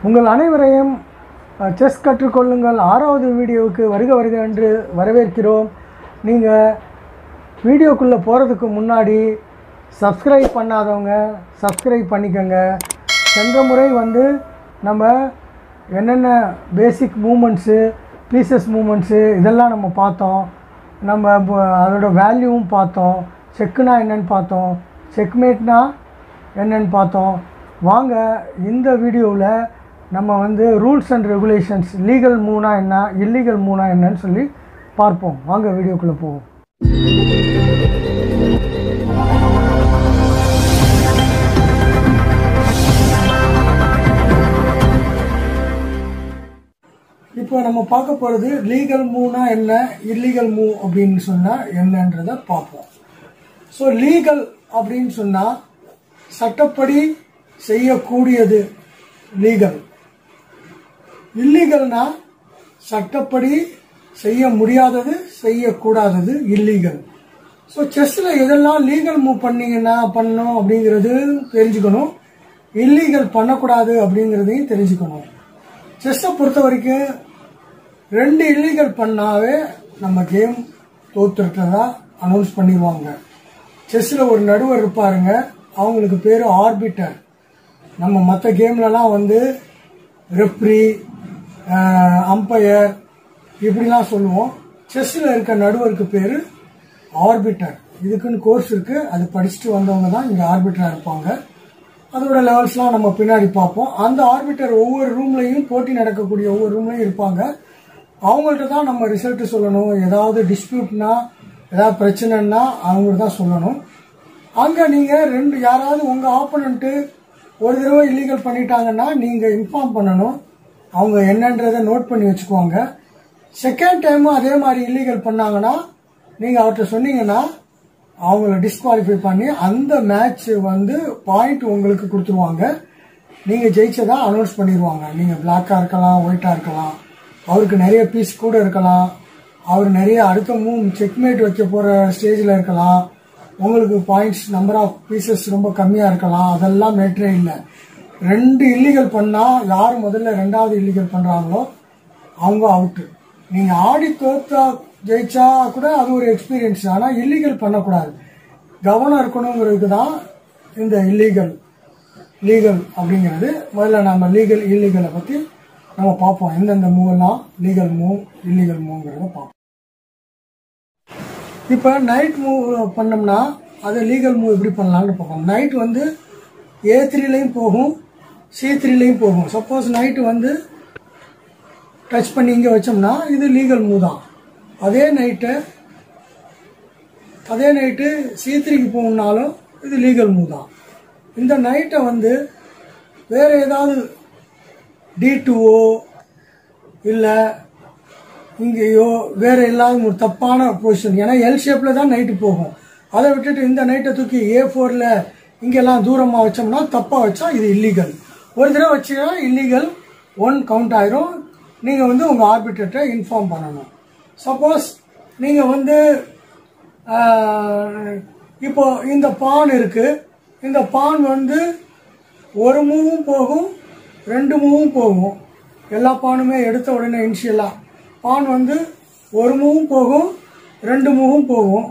உங்கள் அனைவரையும் அஹ், செஸ் கற்றுக்கொள்ளுங்கள் ஆறாவது வீடியோவுக்கு வருக வருக என்று வரவேற்கிறோம் நீங்கள் வீடியோக்குள்ளே போகிறதுக்கு முன்னாடி சப்ஸ்கிரைப் பண்ணாதவங்க சப்ஸ்கிரைப் பண்ணிக்கோங்க சென்ற முறை வந்து நம்ம என்னென்ன பேசிக் மூமெண்ட்ஸு பீசஸ் மூமெண்ட்ஸு இதெல்லாம் நம்ம பார்த்தோம் நம்ம ப- அதோட வேல்யூவும் பார்த்தோம் செக்குனா என்னன்னு பார்த்தோம் செக்மேட்னா என்னன்னு பார்த்தோம் வாங்க இந்த வீடியோவில் நம்ம வந்து ரூல்ஸ் அண்ட் ரெகுலேஷன்ஸ் லீகல் மூனா என்ன இல்லீகல் மூனா என்னன்னு சொல்லி பார்ப்போம் வாங்க வீடியோக்குள்ளே போவோம் இப்போ நம்ம பார்க்க போகிறது லீகல் மூவ்னா என்ன இல்லீகல் மூவ் அப்படின்னு சொன்னால் என்னன்றதை பார்ப்போம் ஸோ லீகல் அப்படின்னு சொன்னால் சட்டப்படி செய்யக்கூடியது லீகல் இல்லீகல்னா சட்டப்படி செய்ய முடியாதது செய்யக்கூடாதது இல்லீகல் ஸோ செஸ்ஸில் எதெல்லாம் லீகல் மூவ் பண்ணீங்கன்னா பண்ணணும் அப்படிங்கிறது தெரிஞ்சுக்கணும் இல்லீகல் பண்ணக்கூடாது அப்படிங்கிறதையும் தெரிஞ்சுக்கணும் செஸ்ஸை பொறுத்த வரைக்கும் ரெண்டு இல்லீகல் பண்ணாவே நம்ம கேம் தோத்துட்டதா அனௌன்ஸ் பண்ணிடுவாங்க செஸ்ஸில் ஒரு நடுவர் இருப்பாருங்க அவங்களுக்கு பேர் ஆர்பிட்டர் நம்ம மற்ற கேம்லலாம் வந்து ரெஃப்ரி அம்பையர் இப்படிலாம் சொல்லுவோம் செஸ்ஸில் இருக்க நடுவருக்கு பேர் ஆர்பிட்டர் இதுக்குன்னு கோர்ஸ் இருக்கு அது படிச்சுட்டு வந்தவங்க தான் இங்கே ஆர்பிட்டராக இருப்பாங்க அதோட லெவல்ஸ்லாம் நம்ம பின்னாடி பார்ப்போம் அந்த ஆர்பிட்டர் ஒவ்வொரு ரூம்லையும் போட்டி நடக்கக்கூடிய ஒவ்வொரு ரூம்லையும் இருப்பாங்க அவங்கள்ட்ட தான் நம்ம ரிசல்ட் சொல்லணும் ஏதாவது டிஸ்பியூட்னா ஏதாவது பிரச்சனைன்னா அவங்கள்ட்ட தான் சொல்லணும் அங்கே நீங்கள் ரெண்டு யாராவது உங்கள் ஆப்போனண்ட்டு ஒரு தடவை இல்லீகல் பண்ணிட்டாங்கன்னா நீங்கள் இன்ஃபார்ம் பண்ணணும் அவங்க என்னன்றதை நோட் பண்ணி வச்சுக்குவாங்க செகண்ட் டைமும் அதே மாதிரி இல்லீகல் பண்ணாங்கன்னா நீங்கள் அவர்கிட்ட சொன்னீங்கன்னா அவங்கள டிஸ்குவாலிஃபை பண்ணி அந்த மேட்ச் வந்து பாயிண்ட் உங்களுக்கு கொடுத்துருவாங்க நீங்கள் ஜெயிச்சதா அனௌன்ஸ் பண்ணிடுவாங்க நீங்கள் பிளாக்காக இருக்கலாம் ஒயிட்டாக இருக்கலாம் அவருக்கு நிறைய பீஸ் கூட இருக்கலாம் அவர் நிறைய அடுத்த மூணு செக்மேட் வைக்க போகிற ஸ்டேஜில் இருக்கலாம் உங்களுக்கு பாயிண்ட்ஸ் நம்பர் ஆஃப் பீசஸ் ரொம்ப கம்மியாக இருக்கலாம் அதெல்லாம் மேட்ரே இல்லை ரெண்டு இல்லீகல் பண்ணால் யார் முதல்ல ரெண்டாவது இல்லீகல் பண்ணுறாங்களோ அவங்க அவுட்டு நீங்கள் ஆடி தோத்தா ஜெயிச்சா கூட அது ஒரு எக்ஸ்பீரியன்ஸ் ஆனால் இல்லீகல் பண்ணக்கூடாது கவனம் இருக்கணுங்கிறதுக்கு தான் இந்த இல்லீகல் லீகல் அப்படிங்கிறது முதல்ல நம்ம லீகல் இல்லீகலை பற்றி நம்ம பார்ப்போம் எந்தெந்த மூவெல்லாம் லீகல் மூவ் இல்லீகல் மூவ்ங்கிறத பார்ப்போம் இப்போ நைட் மூவ் பண்ணோம்னா அதை லீகல் மூவ் எப்படி பண்ணலாம்னு பார்ப்போம் நைட் வந்து ஏ த்ரீலையும் போகும் சி த்ரீலையும் போகும் சப்போஸ் நைட்டு வந்து டச் பண்ணி இங்கே வச்சோம்னா இது லீகல் மூவ் தான் அதே நைட்டு அதே நைட்டு சி த்ரீக்கு போகணுன்னாலும் இது லீகல் மூவ் தான் இந்த நைட்டை வந்து வேறு ஏதாவது டி டூவோ இல்லை இங்கேயோ வேறு எல்லாரும் ஒரு தப்பான பொசிஷன் ஏன்னா எல் ஷேப்பில் தான் நைட்டு போகும் அதை விட்டுட்டு இந்த நைட்டை தூக்கி ஏ ஃபோரில் இங்கெல்லாம் தூரமாக வச்சோம்னா தப்பாக வச்சா இது இல்லீகல் ஒரு தடவை வச்சா இல்லீகல் ஒன் கவுண்ட் ஆயிரும் நீங்கள் வந்து உங்கள் ஆர்பிட்டர்கிட்ட இன்ஃபார்ம் பண்ணணும் சப்போஸ் நீங்கள் வந்து ஆஹ், இப்போ இந்த பான் இருக்கு இந்த பான் வந்து ஒரு மூவும் போகும் ரெண்டு மூவும் போகும் எல்லா பானுமே எடுத்த உடனே இனிஷியலாக பான் வந்து ஒரு மூவும் போகும் ரெண்டு மூவும் போகும்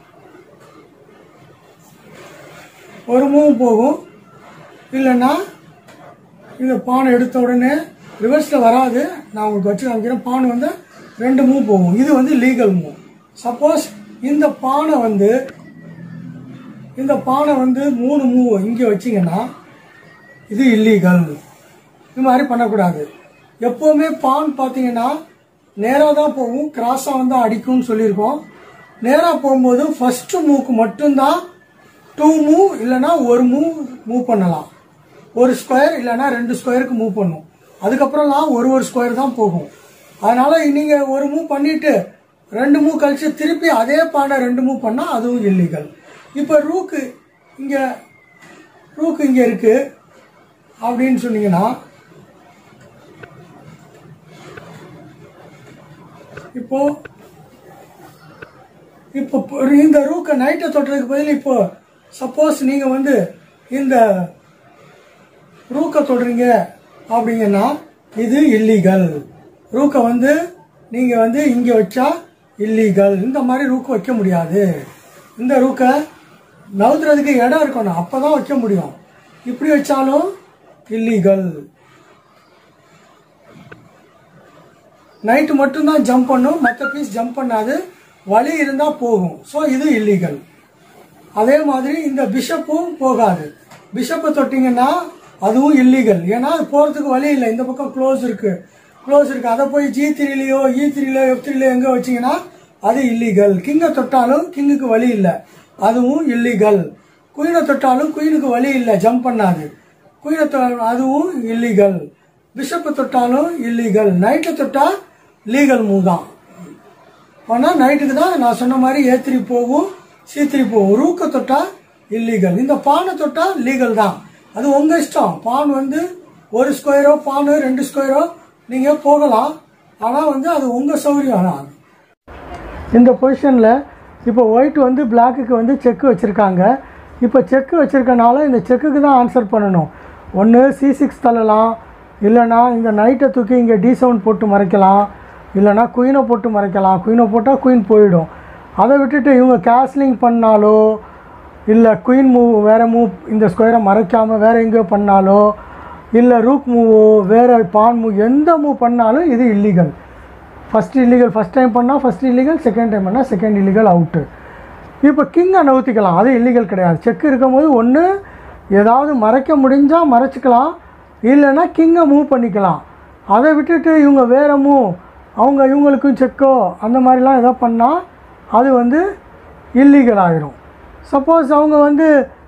ஒரு மூவும் போகும் இல்லைன்னா இந்த பானை எடுத்த உடனே ரிவர்ஸில் வராது நான் உங்களுக்கு வச்சு காமிக்கிறேன் பான் வந்து ரெண்டு மூவ் போகும் இது வந்து லீகல் மூவ் சப்போஸ் இந்த பானை வந்து இந்த பானை வந்து மூணு மூவ் இங்கே வச்சிங்கன்னா இது இல்லீகல் இது மாதிரி பண்ணக்கூடாது எப்போவுமே பான் பார்த்தீங்கன்னா நேராக தான் போகும் கிராஸாக வந்து அடிக்கும்னு சொல்லியிருக்கோம் நேராக போகும்போது ஃபர்ஸ்ட் மூவ்க்கு மட்டும்தான் டூ மூவ் இல்லைன்னா ஒரு மூவ் மூவ் பண்ணலாம் ஒரு ஸ்கொயர் இல்லைன்னா ரெண்டு ஸ்கொயருக்கு மூவ் பண்ணும் அதுக்கப்புறம்லாம் ஒரு ஒரு ஸ்கொயர் தான் போகும் அதனால நீங்க ஒரு மூவ் பண்ணிட்டு ரெண்டு மூவ் கழிச்சு திருப்பி அதே பானை ரெண்டு மூவ் பண்ணா அதுவும் இல்லீகல் இப்போ ரூக்கு இங்க ரூக்கு இங்க இருக்கு அப்படின்னு சொன்னீங்கன்னா இப்போ இப்போ பொ- இந்த ரூக்கை நைட்டை தொட்டுறதுக்கு பதில் இப்போ சப்போஸ் நீங்கள் வந்து இந்த ரூக்கை தொடுறீங்க அப்படிங்கன்னா இது இல்லீகல் ரூக்கை வந்து நீங்கள் வந்து இங்கே வச்சா இல்லீகல் இந்த மாதிரி ரூக்கு வைக்க முடியாது இந்த ரூக்கை நவுத்துறதுக்கு இடம் இருக்கணும் அப்போ தான் வைக்க முடியும் இப்படி வச்சாலும் இல்லீகல் நைட்டு மட்டும்தான் ஜம்ப் பண்ணும் மற்ற பீஸ் ஜம்ப் பண்ணாது வலி இருந்தால் போகும் ஸோ இது இல்லீகல் அதே மாதிரி இந்த பிஷப்பும் போகாது பிஷப்பை தொட்டிங்கன்னா அதுவும் இல்லீகல் ஏன்னா அது போகிறதுக்கு வழி இல்லை இந்த பக்கம் க்ளோஸ் இருக்கு க்ளோஸ் இருக்கு அதை போய் ஜி த்ரீலையோ இ த்ரீலையோ எஃப் த்ரீலையோ எங்கே வச்சீங்கன்னா அது இல்லீகல் கிங்கை தொட்டாலும் கிங்குக்கு வழி இல்லை அதுவும் இல்லீகல் குயினை தொட்டாலும் குயினுக்கு வழி இல்லை ஜம்ப் பண்ணாது குயினை தொ அதுவும் இல்லீகல் பிஷப்பை தொட்டாலும் இல்லீகல் நைட்டை தொட்டா லீகல் மூவ் தான் ஆனால் நைட்டுக்கு தான் நான் சொன்ன மாதிரி ஏ த்ரீ போகும் சி த்ரீ போகும் ரூக்கை தொட்டா இல்லீகல் இந்த பானை தொட்டா லீகல் தான் அது உங்கள் இஷ்டம் பான் வந்து ஒரு ஸ்கொயரோ பானு ரெண்டு ஸ்கொயரோ நீங்கள் போகலாம் ஆனால் வந்து அது உங்கள் சௌகரியம் தான் இந்த பொசிஷனில் இப்போ ஒயிட் வந்து பிளாக்குக்கு வந்து செக்கு வச்சுருக்காங்க இப்போ செக்கு வச்சுருக்கனால இந்த செக்குக்கு தான் ஆன்சர் பண்ணணும் ஒன்று சி சிக்ஸ் தள்ளலாம் இல்லைனா இந்த நைட்டை தூக்கி இங்கே டி செவன் போட்டு மறைக்கலாம் இல்லைனா குயினை போட்டு மறைக்கலாம் குயினை போட்டால் குயின் போயிடும் அதை விட்டுட்டு இவங்க கேஸ்லிங் பண்ணாலோ இல்லை குயின் மூவ் வேறு மூவ் இந்த ஸ்கொயரை மறைக்காமல் வேறு எங்கேயோ பண்ணாலோ இல்லை ரூக் மூவோ வேறு பான் மூவ் எந்த மூவ் பண்ணாலும் இது illegal first illegal first time பண்ணால் ஃபஸ்ட் இல்லீகல் செகண்ட் டைம் பண்ணால் செகண்ட் இல்லீகல் அவுட்டு இப்போ கிங்கை நவுத்திக்கலாம் அது இல்லீகல் கிடையாது செக் இருக்கும்போது ஒன்று ஏதாவது மறைக்க முடிஞ்சால் மறைச்சிக்கலாம் இல்லைன்னா கிங்கை மூவ் பண்ணிக்கலாம் அதை விட்டுட்டு இவங்க வேறு மூவ் அவங்க இவங்களுக்கும் செக்கோ அந்த மாதிரிலாம் ஏதோ பண்ணால் அது வந்து இல்லீகல் ஆகிரும் சப்போஸ் அவங்க வந்து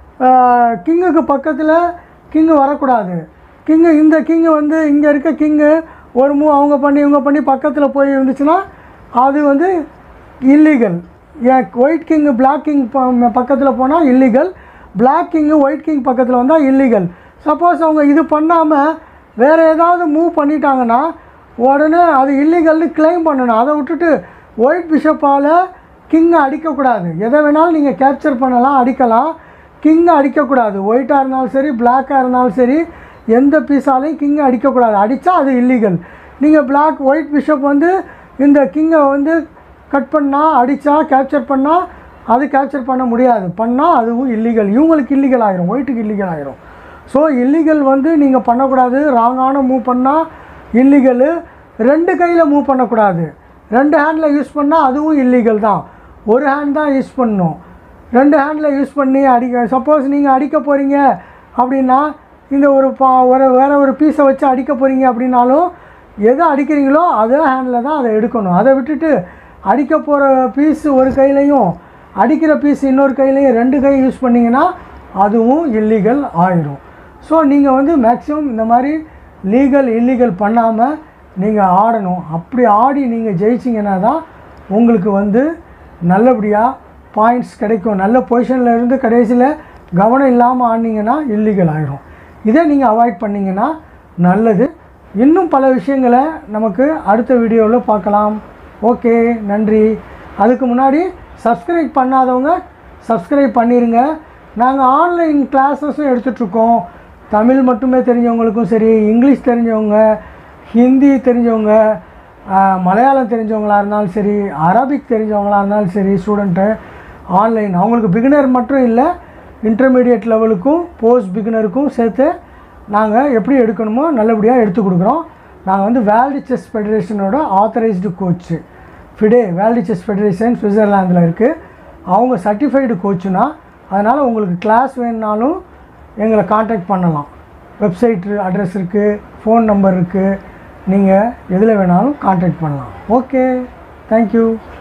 கிங்குக்கு பக்கத்தில் கிங்கு வரக்கூடாது கிங்கு இந்த கிங்கு வந்து இங்கே இருக்க கிங்கு ஒரு மூவ் அவங்க பண்ணி இவங்க பண்ணி பக்கத்தில் போய் இருந்துச்சுன்னா அது வந்து இல்லீகல் ஏன் ஒயிட் கிங்கு பிளாக் கிங் பக்கத்தில் போனால் illegal black king white king பக்கத்தில் வந்தால் இல்லீகல் சப்போஸ் அவங்க இது பண்ணாமல் வேறு ஏதாவது மூவ் பண்ணிட்டாங்கன்னா உடனே அது இல்லீகல்னு கிளைம் பண்ணணும் அதை விட்டுட்டு ஒயிட் பிஷப்பால் கிங்கை அடிக்கக்கூடாது எதை வேணாலும் நீங்கள் கேப்சர் பண்ணலாம் அடிக்கலாம் கிங்கை அடிக்கக்கூடாது ஒயிட்டாக இருந்தாலும் சரி பிளாக்காக இருந்தாலும் சரி எந்த பீஸாலையும் கிங்கை அடிக்கக்கூடாது அடித்தா அது இல்லீகல் நீங்கள் பிளாக் ஒயிட் பிஷப் வந்து இந்த கிங்கை வந்து கட் பண்ணால் அடித்தா கேப்சர் பண்ணால் அது கேப்சர் பண்ண முடியாது பண்ணால் அதுவும் இல்லீகல் இவங்களுக்கு இல்லீகல் ஆயிரும் ஒயிட்டுக்கு இல்லீகல் ஆயிரும் ஸோ இல்லீகல் வந்து நீங்கள் பண்ணக்கூடாது ராங்கான மூவ் பண்ணால் இல்லீகலு ரெண்டு கையில் மூவ் பண்ணக்கூடாது ரெண்டு ஹேண்டில் யூஸ் பண்ணால் அதுவும் இல்லீகல் தான் ஒரு ஹேண்ட் தான் யூஸ் பண்ணணும் ரெண்டு ஹேண்டில் யூஸ் பண்ணி அடிக்க சப்போஸ் நீங்கள் அடிக்க போகிறீங்க அப்படின்னா இந்த ஒரு பா ஒரு வேறு ஒரு பீஸை வச்சு அடிக்க போகிறீங்க அப்படின்னாலும் எதை அடிக்கிறீங்களோ அதே ஹேண்டில் தான் அதை எடுக்கணும் அதை விட்டுட்டு அடிக்க போகிற பீஸ் ஒரு கையிலையும் அடிக்கிற பீஸ் இன்னொரு கையிலையும் ரெண்டு கை யூஸ் பண்ணிங்கன்னா அதுவும் இல்லீகல் ஆயிரும் ஸோ நீங்கள் வந்து மேக்ஸிமம் இந்த மாதிரி லீகல் இல்லீகல் பண்ணாமல் நீங்கள் ஆடணும் அப்படி ஆடி நீங்கள் ஜெயிச்சிங்கன்னா தான் உங்களுக்கு வந்து நல்லபடியாக பாயிண்ட்ஸ் கிடைக்கும் நல்ல பொசிஷனில் இருந்து கடைசியில் கவனம் இல்லாமல் ஆடினீங்கன்னா இல்லீகல் ஆயிரும் இதை நீங்கள் அவாய்ட் பண்ணிங்கன்னா நல்லது இன்னும் பல விஷயங்களை நமக்கு அடுத்த வீடியோவில் பார்க்கலாம் ஓகே நன்றி அதுக்கு முன்னாடி சப்ஸ்கிரைப் பண்ணாதவங்க சப்ஸ்கிரைப் பண்ணிடுங்க நாங்கள் ஆன்லைன் கிளாஸஸும் எடுத்துகிட்ருக்கோம் தமிழ் மட்டுமே தெரிஞ்சவங்களுக்கும் சரி இங்கிலீஷ் தெரிஞ்சவங்க ஹிந்தி தெரிஞ்சவங்க ஆஹ், மலையாளம் தெரிஞ்சவங்களா இருந்தாலும் சரி அரபிக் தெரிஞ்சவங்களா இருந்தாலும் சரி ஸ்டூடெண்ட்டு ஆன்லைன் அவங்களுக்கு பிகினர் மட்டும் இல்லை இன்டர்மீடியட் லெவலுக்கும் போஸ்ட் பிகினருக்கும் சேர்த்து நாங்கள் எப்படி எடுக்கணுமோ நல்லபடியாக எடுத்து கொடுக்குறோம் நாங்கள் வந்து வேர்ல்டு செஸ் ஃபெடரேஷனோட authorised coach FIDE world chess federation சுவிட்சர்லாந்தில் இருக்குது அவங்க சர்டிஃபைடு கோச்சுனா அதனால் உங்களுக்கு கிளாஸ் வேணுனாலும் எங்களை காண்டாக்ட் பண்ணலாம் வெப்சைட் அட்ரஸ் இருக்குது ஃபோன் நம்பர் இருக்குது நீங்கள் எதில் வேணாலும் காண்டாக்ட் பண்ணலாம் ஓகே தேங்க்யூ